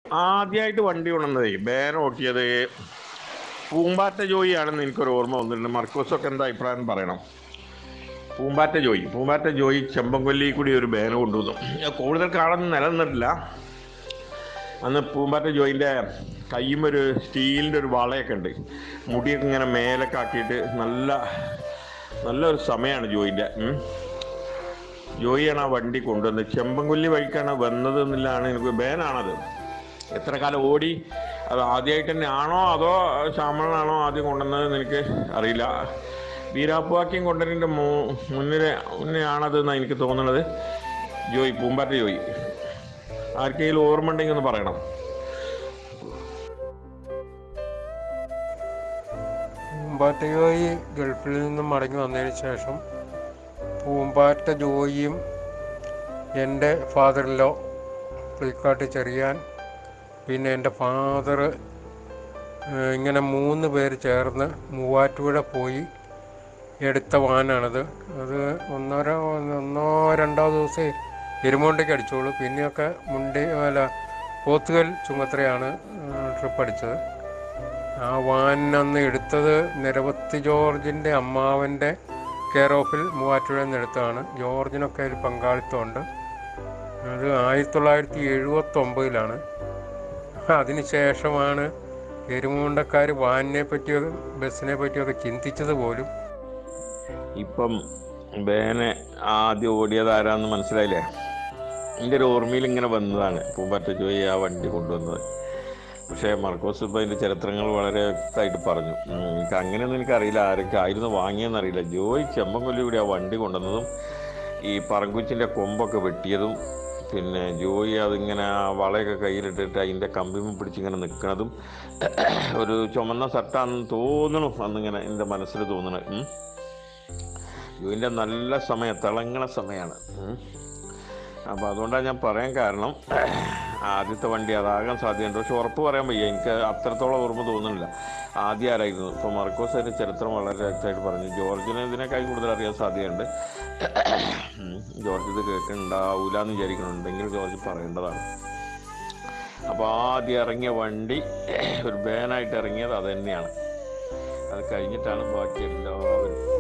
ആദ്യമായിട്ട് വണ്ടി കൊണ്ടുവന്നതേ ബാൻ ഓട്ടിയത് പൂമ്പാറ്റ ജോയി ആണെന്ന് എനിക്കൊരു ഓർമ്മ വന്നിട്ടുണ്ട് മർക്കോസൊക്കെ എന്താ അഭിപ്രായം പറയണം പൂമ്പാറ്റ ജോയി പൂമ്പാറ്റ ജോയി ചെമ്പൻകൊല്ലി കൂടി ഒരു ബാൻ കൊണ്ടുവന്നു ഞാൻ കൂടുതൽ കാലൊന്നും നിലനിന്നിട്ടില്ല അന്ന് പൂമ്പാറ്റ ജോയിൻ്റെ കയ്യും ഒരു സ്റ്റീലിൻ്റെ ഒരു വളയൊക്കെ ഉണ്ട് മുടിയൊക്കെ ഇങ്ങനെ മേലൊക്കെ ആക്കിയിട്ട് നല്ല നല്ലൊരു സമയമാണ് ജോയിൻ്റെ ഉം. ജോയിയാണ് ആ വണ്ടി കൊണ്ടുവന്നത് ചെമ്പൻകൊല്ലി വഴിക്കാണ് വന്നത് എന്നില്ലാണ് എനിക്ക് ബാനാണത് എത്ര കാലം ഓടി അത് ആദ്യമായിട്ട് തന്നെ ആണോ അതോ ശ്യാമളനാണോ ആദ്യം കൊണ്ടുവന്നത് എനിക്ക് അറിയില്ല വീരാപ്പുവാക്കിയും കൊണ്ടുവരതിൻ്റെ മു മുന്നിലെ മുന്നേ ആണത് എന്നാണ് എനിക്ക് തോന്നുന്നത് ജോയി പൂമ്പാറ്റ ജോയി ആർക്കെങ്കിലും ഓർമ്മ ഉണ്ടെങ്കിൽ ഒന്ന് പറയണം പൂമ്പാറ്റ ജോയി ഗൾഫിൽ നിന്നും മടങ്ങി വന്നതിന് ശേഷം പൂമ്പാറ്റ ജോയിയും എൻ്റെ ഫാദറിലോ പുളിക്കാട്ട് ചെറിയാൻ പിന്നെ എൻ്റെ ഫാദർ ഇങ്ങനെ മൂന്ന് പേര് ചേർന്ന് മൂവാറ്റുപുഴ പോയി എടുത്ത വാനാണത് അത് ഒന്നര ഒന്നോ രണ്ടോ ദിവസം എരുമോണ്ടേക്ക് അടിച്ചോളൂ പിന്നെയൊക്കെ മുണ്ടി അല്ല പോത്തുകൽ ചുമത്രയാണ് ട്രിപ്പ് അടിച്ചത് ആ വാൻ അന്ന് എടുത്തത് നിരവധി ജോർജിൻ്റെ അമ്മാവൻ്റെ കെയർ ഓഫിൽ മൂവാറ്റുപുഴയിൽ നിന്ന് എടുത്തതാണ് ജോർജിനൊക്കെ അതിൽ പങ്കാളിത്തമുണ്ട് അത് ആയിരത്തി തൊള്ളായിരത്തി എഴുപത്തൊമ്പതിലാണ് അതിന് ശേഷമാണ് എരുമുണ്ടക്കാർ വാനിനെ പറ്റിയൊക്കെ ബസ്സിനെ പറ്റിയൊക്കെ ചിന്തിച്ചത് പോലും ഇപ്പം ബാന് ആദ്യം ഓടിയത് ആരാന്ന് മനസ്സിലായില്ലേ എൻ്റെ ഒരു ഓർമ്മയിൽ ഇങ്ങനെ വന്നതാണ് പൂമ്പാറ്റ ജോയി ആ വണ്ടി കൊണ്ടുവന്നത് പക്ഷേ മർക്കോസ് ഇപ്പം അതിൻ്റെ ചരിത്രങ്ങൾ വളരെ വ്യക്തമായിട്ട് പറഞ്ഞു ഉം, എനിക്ക് അങ്ങനെയൊന്നും എനിക്കറിയില്ല ആരൊക്കെ ആയിരുന്നു വാങ്ങിയെന്നറിയില്ല ജോയി ചെമ്പൻകൊല്ലി കൂടി ആ വണ്ടി കൊണ്ടുവന്നതും ഈ പറങ്കുച്ചിൻ്റെ കൊമ്പൊക്കെ വെട്ടിയതും പിന്നെ ജോയി അതിങ്ങനെ ആ വളയൊക്കെ കയ്യിലിട്ടിട്ട് അതിൻ്റെ കമ്പിമ പിടിച്ചിങ്ങനെ നിൽക്കുന്നതും ഒരു ചുമന്ന ഷർട്ടാണെന്ന് തോന്നണു അന്നിങ്ങനെ എൻ്റെ മനസ്സിൽ തോന്നണത് ഉം. ജോയിൻ്റെ നല്ല സമയം തിളങ്ങണ സമയമാണ് അപ്പോൾ അതുകൊണ്ടാണ് ഞാൻ പറയാൻ കാരണം ആദ്യത്തെ വണ്ടി അതാകാൻ സാധ്യതയുണ്ട് പക്ഷെ ഉറപ്പ് പറയാൻ വയ്യ എനിക്ക് അത്രത്തോളം ഓർമ്മ തോന്നുന്നില്ല ആദ്യം ആരായിരുന്നു ഇപ്പോൾ മർക്കോസ് അതിൻ്റെ ചരിത്രം വളരെ വ്യക്തമായിട്ട് പറഞ്ഞു ജോർജിന് ഇതിനേക്കാൾ കൂടുതൽ അറിയാൻ സാധ്യതയുണ്ട് ഉം. ജോർജ് ഇത് കേൾക്കുന്നുണ്ടാവൂല എന്ന് വിചാരിക്കുന്നുണ്ടെങ്കിൽ ജോർജ് പറയേണ്ടതാണ് അപ്പോൾ ആദ്യം ഇറങ്ങിയ വണ്ടി ഒരു ബാനായിട്ട് ഇറങ്ങിയത് അത് തന്നെയാണ് അത് കഴിഞ്ഞിട്ടാണ് ബാക്കി എല്ലാവരും